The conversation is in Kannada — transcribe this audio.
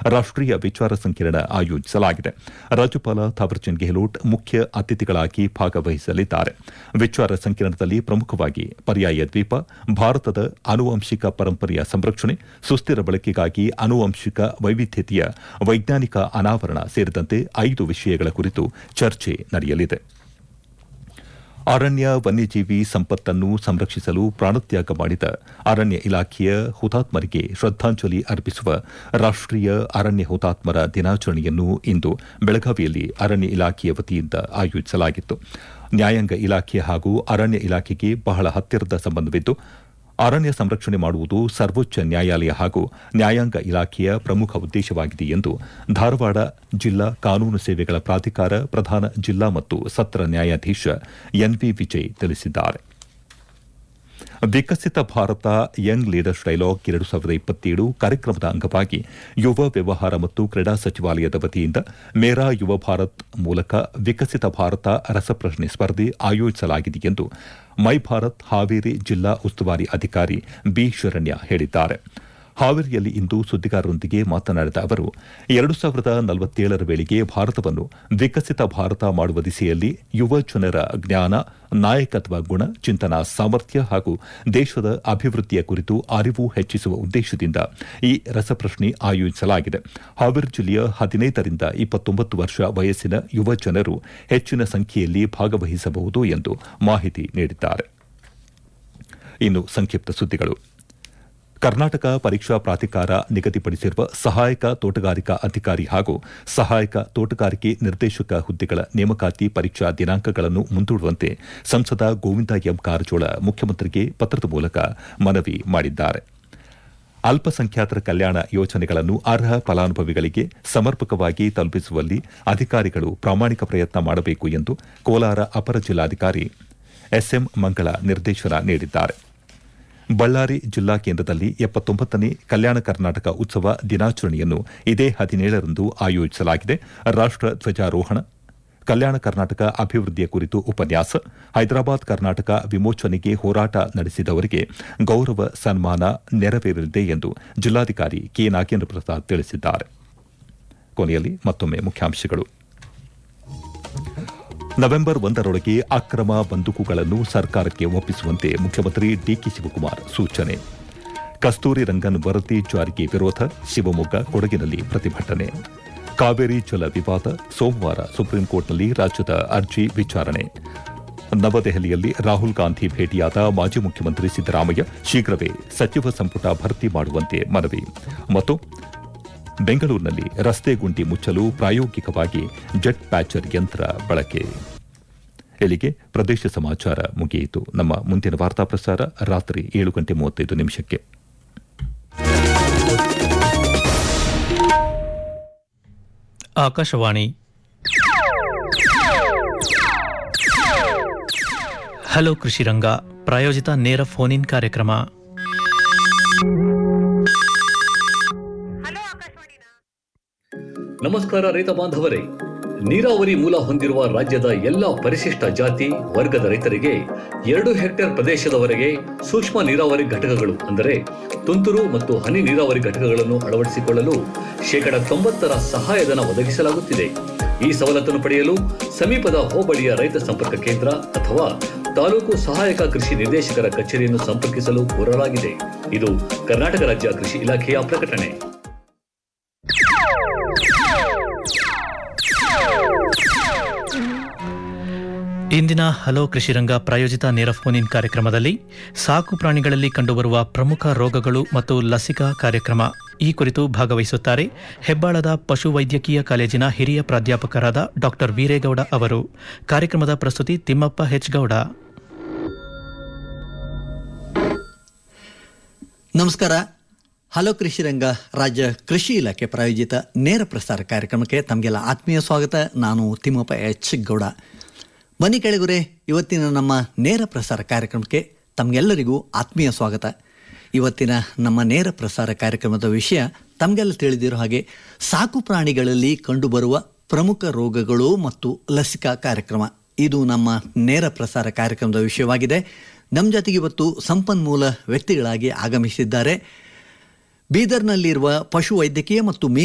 ರಾಷ್ಟೀಯ ವಿಚಾರ ಸಂಕಿರಣ ಆಯೋಜಿಸಲಾಗಿದೆ ರಾಜ್ಯಪಾಲ ಥಾವರ್ಚಂದ್ ಗೆಹ್ಲೋಟ್ ಮುಖ್ಯ ಅತಿಥಿಗಳಾಗಿ ಭಾಗವಹಿಸಲಿದ್ದಾರೆ ವಿಚಾರ ಸಂಕಿರಣದಲ್ಲಿ ಪ್ರಮುಖವಾಗಿ ಪರ್ಯಾಯ ದ್ವೀಪ ಭಾರತದ ಆನುವಂಶಿಕ ಪರಂಪರೆಯ ಸಂರಕ್ಷಣೆ ಸುಸ್ಥಿರ ಬಳಕೆಗಾಗಿ ಆನುವಂಶಿಕ ವೈವಿಧ್ಯತೆಯ ವೈಜ್ಞಾನಿಕ ಅನಾವರಣ ಸೇರಿದಂತೆ ಐದು ವಿಷಯಗಳ ಕುರಿತು ಚರ್ಚೆ ನಡೆಯಲಿದೆ ಅರಣ್ಯ ವನ್ಯಜೀವಿ ಸಂಪತ್ತನ್ನು ಸಂರಕ್ಷಿಸಲು ಪ್ರಾಣತ್ಯಾಗ ಮಾಡಿದ ಅರಣ್ಯ ಇಲಾಖೆಯ ಹುತಾತ್ಮರಿಗೆ ಶ್ರದ್ದಾಂಜಲಿ ಅರ್ಪಿಸುವ ರಾಷ್ಟೀಯ ಅರಣ್ಯ ಹುತಾತ್ಮರ ದಿನಾಚರಣೆಯನ್ನು ಇಂದು ಬೆಳಗಾವಿಯಲ್ಲಿ ಅರಣ್ಯ ಇಲಾಖೆಯ ವತಿಯಿಂದ ಆಯೋಜಿಸಲಾಗಿತ್ತು ನ್ಯಾಯಾಂಗ ಇಲಾಖೆ ಹಾಗೂ ಅರಣ್ಯ ಇಲಾಖೆಗೆ ಬಹಳ ಹತ್ತಿರದ ಸಂಬಂಧವಿದ್ದು ಅರಣ್ಯ ಸಂರಕ್ಷಣೆ ಮಾಡುವುದು ಸರ್ವೋಚ್ಚ ನ್ಯಾಯಾಲಯ ಹಾಗೂ ನ್ಯಾಯಾಂಗ ಇಲಾಖೆಯ ಪ್ರಮುಖ ಉದ್ದೇಶವಾಗಿದೆ ಎಂದು ಧಾರವಾಡ ಜಿಲ್ಲಾ ಕಾನೂನು ಸೇವೆಗಳ ಪ್ರಾಧಿಕಾರ ಪ್ರಧಾನ ಜಿಲ್ಲಾ ಮತ್ತು ಸತ್ರ ನ್ಯಾಯಾಧೀಶ ಎನ್ವಿ ವಿಜಯ್ ತಿಳಿಸಿದ್ದಾರೆ Viksit Bharat young leaders dialogue ಎರಡು ಸಾವಿರದ ಇಪ್ಪತ್ತೇಳು ಕಾರ್ಯಕ್ರಮದ ಅಂಗವಾಗಿ ಯುವ ವ್ಯವಹಾರ ಮತ್ತು ಕ್ರೀಡಾ ಸಚಿವಾಲಯದ ವತಿಯಿಂದ ಮೇರಾ ಯುವ ಭಾರತ್ ಮೂಲಕ ವಿಕಸಿತ ಭಾರತ ರಸಪ್ರಶ್ನೆ ಸ್ಪರ್ಧೆ ಆಯೋಜಿಸಲಾಗಿದೆ ಎಂದು ಮೈ ಭಾರತ್ ಹಾವೇರಿ ಜಿಲ್ಲಾ ಉಸ್ತುವಾರಿ ಅಧಿಕಾರಿ ಬಿ ಶರಣ್ಯ ಹೇಳಿದ್ದಾರೆ ಹಾವೇರಿಯಲ್ಲಿ ಇಂದು ಸುದ್ದಿಗಾರರೊಂದಿಗೆ ಮಾತನಾಡಿದ ಅವರು ಎರಡು ಸಾವಿರದ ನಲವತ್ತೇಳರ ವೇಳೆಗೆ ಭಾರತವನ್ನು ವಿಕಸಿತ ಭಾರತ ಮಾಡುವ ದಿಸೆಯಲ್ಲಿ ಯುವ ಜನರ ಜ್ಞಾನ ನಾಯಕತ್ವ ಗುಣ ಚಿಂತನಾ ಸಾಮರ್ಥ್ಯ ಹಾಗೂ ದೇಶದ ಅಭಿವೃದ್ಧಿಯ ಕುರಿತು ಅರಿವು ಹೆಚ್ಚಿಸುವ ಉದ್ದೇಶದಿಂದ ಈ ರಸಪ್ರಶ್ನೆ ಆಯೋಜಿಸಲಾಗಿದೆ ಹಾವೇರಿ ಜಿಲ್ಲೆಯ ಹದಿನೈದರಿಂದ ಇಪ್ಪತ್ತೊಂಬತ್ತು ವರ್ಷ ವಯಸ್ಸಿನ ಯುವ ಜನರು ಹೆಚ್ಚಿನ ಸಂಖ್ಯೆಯಲ್ಲಿ ಭಾಗವಹಿಸಬಹುದು ಎಂದು ಮಾಹಿತಿ ನೀಡಿದ್ದಾರೆ ಇನ್ನು ಸಂಕ್ಷಿಪ್ತ ಸುದ್ದಿಗಳು ಕರ್ನಾಟಕ ಪರೀಕ್ಷಾ ಪ್ರಾಧಿಕಾರ ನಿಗದಿಪಡಿಸಿರುವ ಸಹಾಯಕ ತೋಟಗಾರಿಕಾ ಅಧಿಕಾರಿ ಹಾಗೂ ಸಹಾಯಕ ತೋಟಗಾರಿಕೆ ನಿರ್ದೇಶಕ ಹುದ್ದೆಗಳ ನೇಮಕಾತಿ ಪರೀಕ್ಷಾ ದಿನಾಂಕಗಳನ್ನು ಮುಂದೂಡುವಂತೆ ಸಂಸದ ಗೋವಿಂದ ಎಂ ಕಾರಜೋಳ ಮುಖ್ಯಮಂತ್ರಿಗೆ ಪತ್ರದ ಮೂಲಕ ಮನವಿ ಮಾಡಿದ್ದಾರೆ ಅಲ್ಪಸಂಖ್ಯಾತರ ಕಲ್ಯಾಣ ಯೋಜನೆಗಳನ್ನು ಅರ್ಹ ಫಲಾನುಭವಿಗಳಿಗೆ ಸಮರ್ಪಕವಾಗಿ ತಲುಪಿಸುವಲ್ಲಿ ಅಧಿಕಾರಿಗಳು ಪ್ರಾಮಾಣಿಕ ಪ್ರಯತ್ನ ಮಾಡಬೇಕು ಎಂದು ಕೋಲಾರ ಅಪರ ಜಿಲ್ಲಾಧಿಕಾರಿ ಎಸ್ಎಂ ಮಂಗಳ ನಿರ್ದೇಶನ ನೀಡಿದ್ದಾರೆ ಬಳ್ಳಾರಿ ಜಿಲ್ಲಾ ಕೇಂದ್ರದಲ್ಲಿ ಎಪ್ಪತ್ತೊಂಬತ್ತನೇ ಕಲ್ಯಾಣ ಕರ್ನಾಟಕ ಉತ್ಸವ ದಿನಾಚರಣೆಯನ್ನು ಇದೇ ಹದಿನೇಳರಂದು ಆಯೋಜಿಸಲಾಗಿದೆ ರಾಷ್ಟ ಧ್ವಜಾರೋಹಣ ಕಲ್ಯಾಣ ಕರ್ನಾಟಕ ಅಭಿವೃದ್ಧಿಯ ಕುರಿತು ಉಪನ್ಯಾಸ ಹೈದರಾಬಾದ್ ಕರ್ನಾಟಕ ವಿಮೋಚನೆಗೆ ಹೋರಾಟ ನಡೆಸಿದವರಿಗೆ ಗೌರವ ಸನ್ಮಾನ ನೆರವೇರಲಿದೆ ಎಂದು ಜಿಲ್ಲಾಧಿಕಾರಿ ಕೆ ನಾಗೇಂದ್ರ ಪ್ರಸಾದ್ ತಿಳಿಸಿದ್ದಾರೆ ಕೊನೆಯಲ್ಲಿ ಮತ್ತೊಮ್ಮೆ ಮುಖ್ಯಾಂಶಗಳು ನವೆಂಬರ್ ಒಂದರೊಳಗೆ ಅಕ್ರಮ ಬಂದೂಕುಗಳನ್ನು ಸರ್ಕಾರಕ್ಕೆ ಒಪ್ಪಿಸುವಂತೆ ಮುಖ್ಯಮಂತ್ರಿ ಡಿಕೆ ಶಿವಕುಮಾರ್ ಸೂಚನೆ ಕಸ್ತೂರಿ ರಂಗನ್ ವರದಿ ಜಾರಿಗೆ ವಿರೋಧ ಶಿವಮೊಗ್ಗ ಕೊಡಗಿನಲ್ಲಿ ಪ್ರತಿಭಟನೆ ಕಾವೇರಿ ಜಲ ವಿವಾದ ಸೋಮವಾರ ಸುಪ್ರೀಂಕೋರ್ಟ್ನಲ್ಲಿ ರಾಜ್ಯದ ಅರ್ಜಿ ವಿಚಾರಣೆ ನವದೆಹಲಿಯಲ್ಲಿ ರಾಹುಲ್ ಗಾಂಧಿ ಭೇಟಿಯಾದ ಮಾಜಿ ಮುಖ್ಯಮಂತ್ರಿ ಸಿದ್ದರಾಮಯ್ಯ ಶೀಘ್ರವೇ ಸಚಿವ ಸಂಪುಟ ಭರ್ತಿ ಮಾಡುವಂತೆ ಮನವಿ ಮತ್ತು ಬೆಂಗಳೂರಿನಲ್ಲಿ ರಸ್ತೆ ಗುಂಡಿ ಮುಚ್ಚಲು ಪ್ರಾಯೋಗಿಕವಾಗಿ ಜೆಟ್ ಪ್ಯಾಚರ್ ಯಂತ್ರ ಬಳಕೆ ಇಲ್ಲಿಗೆ ಪ್ರದೇಶ ಸಮಾಚಾರ ಮುಗಿಯಿತು ನಮ್ಮ ಮುಂದಿನ ವಾರ್ತಾ ಪ್ರಸಾರ ರಾತ್ರಿ ಏಳು ಗಂಟೆ ಮೂವತ್ತೈದು ನಿಮಿಷಕ್ಕೆ ಆಕಾಶವಾಣಿ ಹಲೋ ಕೃಷಿರಂಗ ಪ್ರಾಯೋಜಿತ ನೇರ ಫೋನ್ ಇನ್ ಕಾರ್ಯಕ್ರಮ ನಮಸ್ಕಾರ ರೈತ ಬಾಂಧವರೇ ನೀರಾವರಿ ಮೂಲ ಹೊಂದಿರುವ ರಾಜ್ಯದ ಎಲ್ಲ ಪರಿಶಿಷ್ಟ ಜಾತಿ ವರ್ಗದ ರೈತರಿಗೆ ಎರಡು ಹೆಕ್ಟೇರ್ ಪ್ರದೇಶದವರೆಗೆ ಸೂಕ್ಷ್ಮ ನೀರಾವರಿ ಘಟಕಗಳು ಅಂದರೆ ತುಂತುರು ಮತ್ತು ಹನಿ ನೀರಾವರಿ ಘಟಕಗಳನ್ನು ಅಳವಡಿಸಿಕೊಳ್ಳಲು ಶೇಕಡ ತೊಂಬತ್ತರ ಸಹಾಯಧನ ಒದಗಿಸಲಾಗುತ್ತಿದೆ ಈ ಸವಲತ್ತನ್ನು ಪಡೆಯಲು ಸಮೀಪದ ಹೋಬಳಿಯ ರೈತ ಸಂಪರ್ಕ ಕೇಂದ್ರ ಅಥವಾ ತಾಲೂಕು ಸಹಾಯಕ ಕೃಷಿ ನಿರ್ದೇಶಕರ ಕಚೇರಿಯನ್ನು ಸಂಪರ್ಕಿಸಲು ಕೋರಲಾಗಿದೆ ಇದು ಕರ್ನಾಟಕ ರಾಜ್ಯ ಕೃಷಿ ಇಲಾಖೆಯ ಪ್ರಕಟಣೆ ಇಂದಿನ ಹಲೋ ಕೃಷಿರಂಗ ಪ್ರಾಯೋಜಿತ ನೇರ ಫೋನ್ ಇನ್ ಕಾರ್ಯಕ್ರಮದಲ್ಲಿ ಸಾಕು ಪ್ರಾಣಿಗಳಲ್ಲಿ ಕಂಡುಬರುವ ಪ್ರಮುಖ ರೋಗಗಳು ಮತ್ತು ಲಸಿಕಾ ಕಾರ್ಯಕ್ರಮ ಈ ಕುರಿತು ಭಾಗವಹಿಸುತ್ತಾರೆ ಹೆಬ್ಬಾಳದ ಪಶು ವೈದ್ಯಕೀಯ ಕಾಲೇಜಿನ ಹಿರಿಯ ಪ್ರಾಧ್ಯಾಪಕರಾದ ಡಾಕ್ಟರ್ ವೀರೇಗೌಡ ಅವರು ಕಾರ್ಯಕ್ರಮದ ಪ್ರಸ್ತುತಿ ತಿಮ್ಮಪ್ಪ ಹೆಚ್ ಗೌಡ ನಮಸ್ಕಾರ ಹಲೋ ಕೃಷಿ ರಂಗ ರಾಜ್ಯ ಕೃಷಿ ಇಲಾಖೆ ಪ್ರಾಯೋಜಿತ ನೇರ ಪ್ರಸಾರ ಕಾರ್ಯಕ್ರಮಕ್ಕೆ ತಮಗೆಲ್ಲ ಆತ್ಮೀಯ ಸ್ವಾಗತ ನಾನು ತಿಮ್ಮಪ್ಪ ಎಚ್ ಗೌಡ ಬನ್ನಿ ಕೆಳಗುರೆ ಇವತ್ತಿನ ನಮ್ಮ ನೇರ ಪ್ರಸಾರ ಕಾರ್ಯಕ್ರಮಕ್ಕೆ ತಮಗೆಲ್ಲರಿಗೂ ಆತ್ಮೀಯ ಸ್ವಾಗತ ಇವತ್ತಿನ ನಮ್ಮ ನೇರ ಪ್ರಸಾರ ಕಾರ್ಯಕ್ರಮದ ವಿಷಯ ತಮಗೆಲ್ಲ ತಿಳಿದಿರೋ ಹಾಗೆ ಸಾಕು ಪ್ರಾಣಿಗಳಲ್ಲಿ ಕಂಡುಬರುವ ಪ್ರಮುಖ ರೋಗಗಳು ಮತ್ತು ಲಸಿಕಾ ಕಾರ್ಯಕ್ರಮ ಇದು ನಮ್ಮ ನೇರ ಪ್ರಸಾರ ಕಾರ್ಯಕ್ರಮದ ವಿಷಯವಾಗಿದೆ ನಮ್ಮ ಜೊತೆಗೆ ಇವತ್ತು ಸಂಪನ್ಮೂಲ ವ್ಯಕ್ತಿಗಳಾಗಿ ಆಗಮಿಸಿದ್ದಾರೆ ಬೀದರ್ನಲ್ಲಿರುವ ಪಶು ವೈದ್ಯಕೀಯ ಮತ್ತು